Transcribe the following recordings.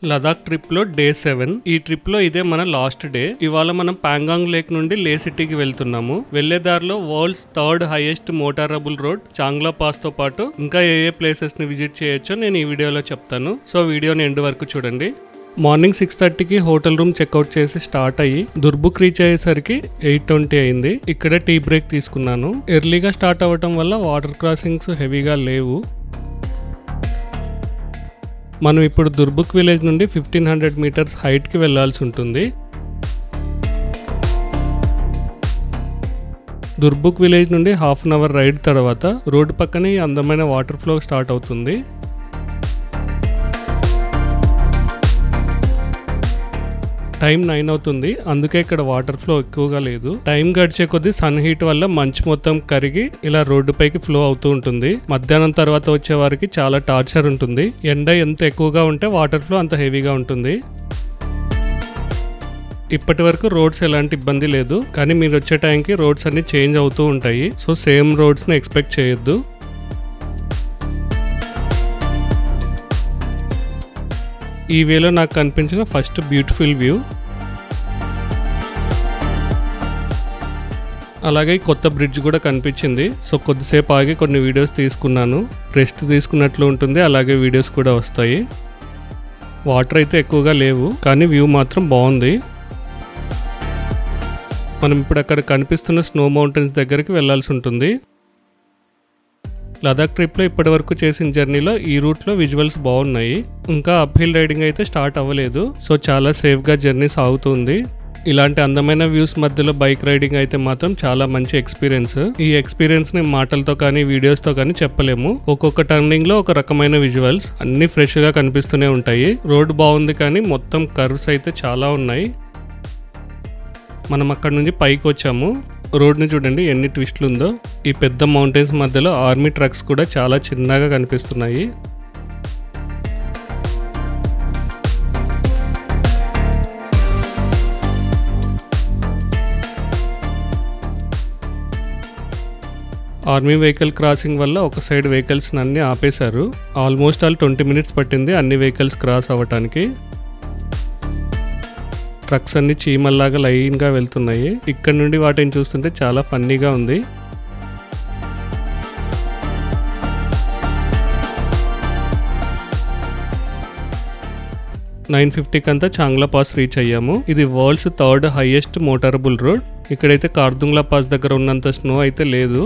Ladakh trip లో day seven ఈ trip లో ఇదే మన లాస్ట్ డే ఇవాళ మనం పాంగాంగ్ లేక్ నుండి లే సిటీకి వెళ్తున్నాము వెళ్లే దారిలో world's third highest motorable road Changla pass తో పాటు ఇంకా ఏ ఏ ప్లేసెస్ ని విజిట్ చేయొచ్చో నేను ఈ వీడియోలో చెప్తాను సో వీడియోని ఎండ్ వరకు చూడండి మార్నింగ్ సిక్స్ థర్టీకి హోటల్ రూమ్ చెక్అవుట్ చేసి స్టార్ట్ అయ్యి దుర్బుక్ రీచ్ అయ్యేసరికి ఎయిట్ ట్వంటీ అయింది ఇక్కడే టీ బ్రేక్ తీసుకున్నాను ఎర్లీగా స్టార్ట్ అవ్వటం వల్ల వాటర్ క్రాసింగ్స్ హెవీగా లేవు మనం ఇప్పుడు దుర్బుక్ విలేజ్ నుండి ఫిఫ్టీన్ హండ్రెడ్ మీటర్స్ హైట్కి వెళ్లాల్సి ఉంటుంది దుర్బుక్ విలేజ్ నుండి హాఫ్ అన్ అవర్ రైడ్ తర్వాత రోడ్డు పక్కనే ఈ అందమైన వాటర్ ఫ్లో స్టార్ట్ అవుతుంది టైం నైన్ అవుతుంది అందుకే ఇక్కడ వాటర్ ఫ్లో ఎక్కువగా లేదు టైం గడిచే కొద్దీ సన్ హీట్ వల్ల మంచు మొత్తం కరిగి ఇలా రోడ్డు పైకి ఫ్లో అవుతూ ఉంటుంది మధ్యాహ్నం తర్వాత వచ్చే వారికి చాలా టార్చర్ ఉంటుంది ఎండ ఎంత ఎక్కువగా ఉంటే వాటర్ ఫ్లో అంత హెవీగా ఉంటుంది ఇప్పటి వరకు రోడ్స్ ఎలాంటి ఇబ్బంది లేదు కానీ మీరు వచ్చే టైంకి రోడ్స్ అన్ని చేంజ్ అవుతూ ఉంటాయి సో సేమ్ రోడ్స్ని ఎక్స్పెక్ట్ చేయొద్దు ఈ వేలో నాకు కనిపించిన ఫస్ట్ బ్యూటిఫుల్ వ్యూ అలాగే ఈ కొత్త బ్రిడ్జ్ కూడా కనిపించింది సో కొద్దిసేపు ఆగి కొన్ని వీడియోస్ తీసుకున్నాను రెస్ట్ తీసుకున్నట్లు ఉంటుంది అలాగే వీడియోస్ కూడా వస్తాయి వాటర్ అయితే ఎక్కువగా లేవు కానీ వ్యూ మాత్రం బాగుంది మనం ఇప్పుడు అక్కడ కనిపిస్తున్న స్నో మౌంటైన్స్ దగ్గరికి వెళ్ళాల్సి ఉంటుంది లదాఖ్ ట్రిప్లో ఇప్పటి వరకు చేసిన జర్నీలో ఈ రూట్లో విజువల్స్ బాగున్నాయి ఇంకా అప్హిల్ రైడింగ్ అయితే స్టార్ట్ అవ్వలేదు సో చాలా సేఫ్గా జర్నీ సాగుతుంది ఇలాంటి అందమైన వ్యూస్ మధ్యలో బైక్ రైడింగ్ అయితే మాత్రం చాలా మంచి ఎక్స్పీరియన్స్ ఈ ఎక్స్పీరియన్స్ ని మాటలతో కానీ వీడియోస్ తో కానీ చెప్పలేము ఒక్కొక్క టర్నింగ్ లో ఒక రకమైన విజువల్స్ అన్ని ఫ్రెష్ గా కనిపిస్తూనే ఉంటాయి రోడ్ బాగుంది కానీ మొత్తం కర్వ్స్ అయితే చాలా ఉన్నాయి మనం అక్కడ నుంచి పైకి వచ్చాము రోడ్ని చూడండి ఎన్ని ట్విస్ట్లు ఉందో ఈ పెద్ద మౌంటైన్స్ మధ్యలో ఆర్మీ ట్రక్స్ కూడా చాలా చిన్నగా కనిపిస్తున్నాయి ఆర్మీ వెహికల్ క్రాసింగ్ వల్ల ఒక సైడ్ వెహికల్స్ అన్ని ఆపేశారు ఆల్మోస్ట్ ఆల్ ట్వంటీ మినిట్స్ పట్టింది అన్ని వెహికల్స్ క్రాస్ అవ్వటానికి ట్రక్స్ అన్ని చీమల్లాగా లైన్గా వెళ్తున్నాయి ఇక్కడ నుండి వాటిని చూస్తుంటే చాలా ఫన్నీగా ఉంది నైన్ ఫిఫ్టీకి అంతా చాంగ్లా పాస్ రీచ్ అయ్యాము ఇది world's third highest motorable road ఇక్కడైతే కార్దుంగ్లా పాస్ దగ్గర ఉన్నంత స్నో అయితే లేదు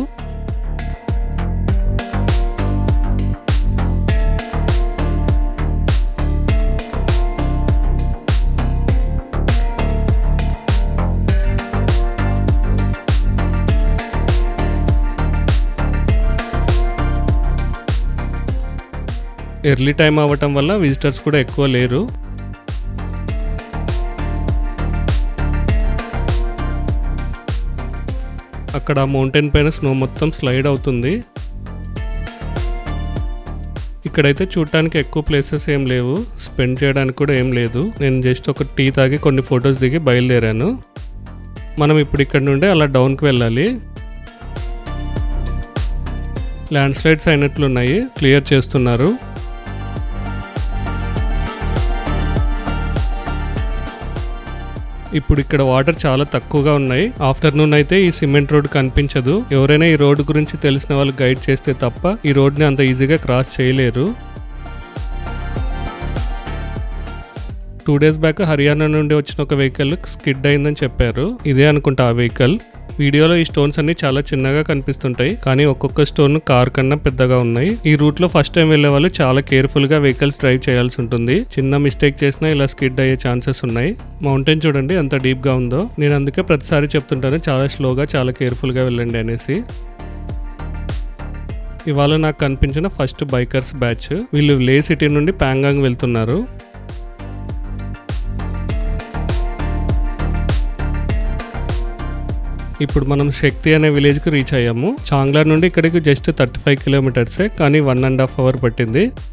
ఎర్లీ టైం అవ్వటం వల్ల విజిటర్స్ కూడా ఎక్కువ లేరు అక్కడ మౌంటైన్ పైన స్నో మొత్తం స్లైడ్ అవుతుంది ఇక్కడైతే చూడటానికి ఎక్కువ ప్లేసెస్ ఏం లేవు స్పెండ్ చేయడానికి కూడా ఏం లేదు నేను జస్ట్ ఒక టీ తాగి కొన్ని ఫొటోస్ దిగి బయలుదేరాను మనం ఇప్పుడు ఇక్కడ నుండి అలా డౌన్కి వెళ్ళాలి ల్యాండ్ స్లైడ్స్ అయినట్లున్నాయి క్లియర్ చేస్తున్నారు ఇప్పుడు ఇక్కడ వాటర్ చాలా తక్కువగా ఉన్నాయి ఆఫ్టర్నూన్ అయితే ఈ సిమెంట్ రోడ్ కనిపించదు ఎవరైనా ఈ రోడ్డు గురించి తెలిసిన వాళ్ళు గైడ్ చేస్తే తప్ప ఈ రోడ్ని అంత ఈజీగా క్రాస్ చేయలేరు టూ డేస్ బ్యాక్ హర్యానా నుండి వచ్చిన ఒక వెహికల్ స్కిడ్ అయిందని చెప్పారు ఇదే అనుకుంటా ఆ వెహికల్ వీడియోలో ఈ స్టోన్స్ అన్ని చాలా చిన్నగా కనిపిస్తుంటాయి కానీ ఒక్కొక్క స్టోన్ కార్ కన్నా పెద్దగా ఉన్నాయి ఈ రూట్ లో ఫస్ట్ టైం వెళ్లే వాళ్ళు చాలా కేర్ఫుల్ గా వెహికల్స్ డ్రైవ్ చేయాల్సి ఉంటుంది చిన్న మిస్టేక్ చేసినా ఇలా స్కిడ్ అయ్యే ఛాన్సెస్ ఉన్నాయి మౌంటైన్ చూడండి ఎంత డీప్ గా ఉందో నేను అందుకే ప్రతిసారి చెప్తుంటాను చాలా స్లోగా చాలా కేర్ఫుల్ గా వెళ్ళండి అనేసి ఇవాళ నాకు కనిపించిన ఫస్ట్ బైకర్స్ బ్యాచ్ వీళ్ళు లే సిటీ నుండి ప్యాంగాంగ్ వెళ్తున్నారు ఇప్పుడు మనం శక్తి అనే విలేజ్కి రీచ్ అయ్యాము చాంగ్లా నుండి ఇక్కడికి జస్ట్ థర్టీ ఫైవ్ కిలోమీటర్సే కానీ వన్ అండ్ హాఫ్ అవర్ పట్టింది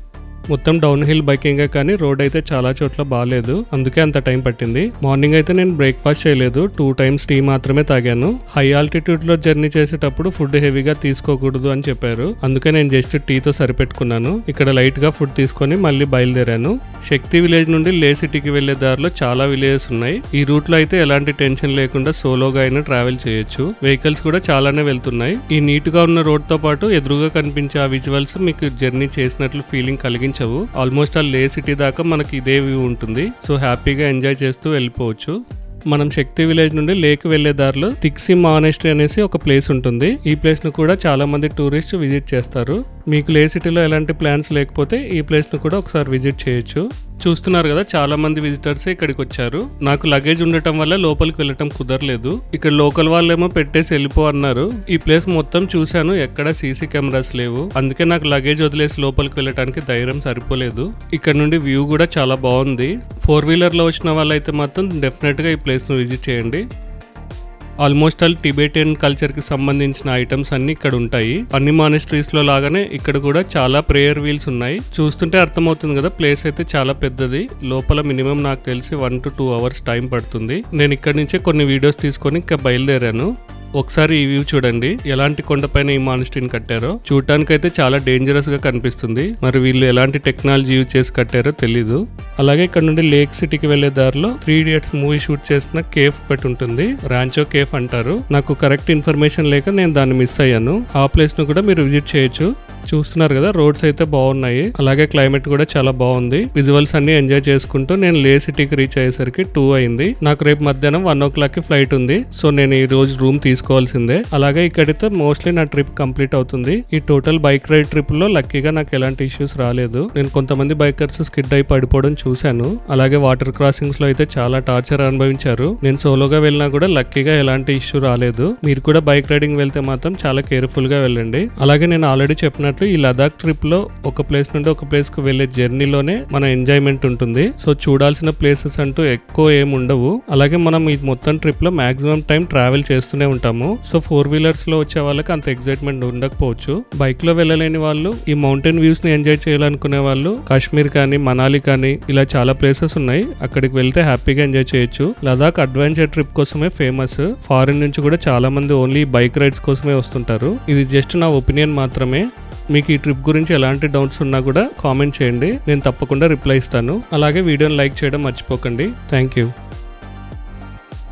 మొత్తం డౌన్ హిల్ బైకింగ్ కానీ రోడ్ అయితే చాలా చోట్ల బాగాలేదు అందుకే అంత టైం పట్టింది మార్నింగ్ అయితే నేను బ్రేక్ఫాస్ట్ చేయలేదు టూ టైమ్స్ టీ మాత్రమే తాగాను హై ఆల్టిట్యూడ్ లో జర్నీ చేసేటప్పుడు ఫుడ్ హెవీగా తీసుకోకూడదు అని చెప్పారు అందుకే నేను జస్ట్ టీతో సరిపెట్టుకున్నాను ఇక్కడ లైట్ గా ఫుడ్ తీసుకొని మళ్ళీ బయలుదేరాను శక్తి విలేజ్ నుండి లే సిటీకి వెళ్లే దారిలో చాలా విలేజెస్ ఉన్నాయి ఈ రూట్ లో అయితే ఎలాంటి టెన్షన్ లేకుండా సోలోగా అయినా ట్రావెల్ చేయొచ్చు వెహికల్స్ కూడా చాలానే వెళ్తున్నాయి ఈ నీట్ గా ఉన్న రోడ్ తో పాటు ఎదురుగా కనిపించే ఆ విజువల్స్ మీకు జర్నీ చేసినట్లు ఫీలింగ్ కలిగించవు ఆల్మోస్ట్ ఆ లే సిటీ దాకా మనకి ఇదే వ్యూ ఉంటుంది సో హ్యాపీగా ఎంజాయ్ చేస్తూ వెళ్ళిపోవచ్చు మనం శక్తి విలేజ్ నుండి లేక్ వెళ్లే దారిలో తిక్సి మానెస్ట్రీ అనేసి ఒక ప్లేస్ ఉంటుంది ఈ ప్లేస్ ను కూడా చాలా మంది టూరిస్ట్ విజిట్ చేస్తారు మీకు లే సిటీలో ఎలాంటి ప్లాన్స్ లేకపోతే ఈ ప్లేస్ ను కూడా ఒకసారి విజిట్ చేయొచ్చు చూస్తున్నారు కదా చాలా మంది విజిటర్స్ ఇక్కడికి వచ్చారు నాకు లగేజ్ ఉండటం వల్ల లోపలికి వెళ్ళటం కుదరలేదు ఇక్కడ లోకల్ వాళ్ళేమో పెట్టేసి వెళ్ళిపో అన్నారు ఈ ప్లేస్ మొత్తం చూశాను ఎక్కడ సీసీ కెమెరాస్ లేవు అందుకే నాకు లగేజ్ వదిలేసి లోపలికి వెళ్ళటానికి ధైర్యం సరిపోలేదు ఇక్కడ నుండి వ్యూ కూడా చాలా బాగుంది ఫోర్ వీలర్ లో వచ్చిన వాళ్ళైతే మాత్రం డెఫినెట్ గా ఈ ప్లేస్ ను విజిట్ చేయండి ఆల్మోస్ట్ ఆల్ టిబేటియన్ కల్చర్ కి సంబంధించిన ఐటమ్స్ అన్ని ఇక్కడ ఉంటాయి అన్ని మానిస్ట్రీస్ లో లాగానే ఇక్కడ కూడా చాలా ప్రేయర్ వీల్స్ ఉన్నాయి చూస్తుంటే అర్థమవుతుంది కదా ప్లేస్ అయితే చాలా పెద్దది లోపల మినిమం నాకు తెలిసి one to two hours time పడుతుంది నేను ఇక్కడ నుంచే కొన్ని వీడియోస్ తీసుకొని ఇంకా బయలుదేరాను ఒకసారి ఈ వ్యూ చూడండి ఎలాంటి కొండపైన ఈ మానిస్ట్రీని కట్టారో చూడటానికైతే చాలా డేంజరస్ గా కనిపిస్తుంది మరి వీళ్ళు ఎలాంటి టెక్నాలజీ యూజ్ చేసి కట్టారో తెలీదు అలాగే ఇక్కడ నుండి లేక్ సిటీకి వెళ్లే దారిలో త్రీ ఇడియట్స్ మూవీ షూట్ చేసిన కేఫ్ ఒకటి ఉంటుంది రాంచో కేఫ్ అంటారు నాకు కరెక్ట్ ఇన్ఫర్మేషన్ లేక నేను దాన్ని మిస్ అయ్యాను ఆ ప్లేస్ ను కూడా మీరు విజిట్ చేయొచ్చు చూస్తున్నారు కదా రోడ్స్ అయితే బాగున్నాయి అలాగే క్లైమేట్ కూడా చాలా బాగుంది విజువల్స్ అన్ని ఎంజాయ్ చేసుకుంటూ నేను లే సిటీకి రీచ్ అయ్యేసరికి టూ అయింది నాకు రేపు మధ్యాహ్నం వన్ ఓ క్లాక్ కి ఫ్లైట్ ఉంది సో నేను ఈ రోజు రూమ్ తీసుకోవాల్సిందే అలాగే ఇక్కడితో మోస్ట్లీ నా ట్రిప్ కంప్లీట్ అవుతుంది ఈ టోటల్ బైక్ రైడ్ ట్రిప్ లో లక్కీగా నాకు ఎలాంటి ఇష్యూస్ రాలేదు నేను కొంతమంది బైకర్స్ స్కిడ్ అయి పడిపోవడం చూశాను అలాగే వాటర్ క్రాసింగ్స్ లో అయితే చాలా టార్చర్ అనుభవించారు నేను సోలోగా వెళ్ళినా కూడా లక్కీగా ఎలాంటి ఇష్యూ రాలేదు మీరు కూడా బైక్ రైడింగ్ వెళ్తే మాత్రం చాలా కేర్ఫుల్ గా వెళ్ళండి అలాగే నేను ఆల్రెడీ చెప్పినట్లు ఈ లదాఖ్ ట్రిప్ లో ఒక ప్లేస్ నుండి ఒక ప్లేస్ కు వెళ్లే జర్నీలోనే మన ఎంజాయ్మెంట్ ఉంటుంది సో చూడాల్సిన ప్లేసెస్ అంటూ ఎక్కువ ఏమి ఉండవు అలాగే మనం ఈ మొత్తం ట్రిప్ లో మాక్సిమం టైం ట్రావెల్ చేస్తూనే ఉంటాము సో ఫోర్ వీలర్స్ లో వచ్చే వాళ్ళకి అంత ఎక్సైట్మెంట్ ఉండకపోవచ్చు బైక్ లో వెళ్ళలేని వాళ్ళు ఈ మౌంటైన్ వ్యూస్ ని ఎంజాయ్ చేయాలనుకునే వాళ్ళు కాశ్మీర్ కానీ మనాలి కానీ ఇలా చాలా ప్లేసెస్ ఉన్నాయి అక్కడికి వెళ్తే హ్యాపీగా ఎంజాయ్ చేయొచ్చు లదాఖ్ అడ్వెంచర్ ట్రిప్ కోసమే ఫేమస్ ఫారిన్ నుంచి కూడా చాలా మంది ఓన్లీ బైక్ రైడ్స్ కోసమే వస్తుంటారు ఇది జస్ట్ నా ఒపీనియన్ మాత్రమే మీకు ఈ ట్రిప్ గురించి ఎలాంటి డౌట్స్ ఉన్నా కూడా కామెంట్ చేయండి నేను తప్పకుండా రిప్లై ఇస్తాను అలాగే వీడియోని లైక్ చేయడం మర్చిపోకండి థ్యాంక్ యూ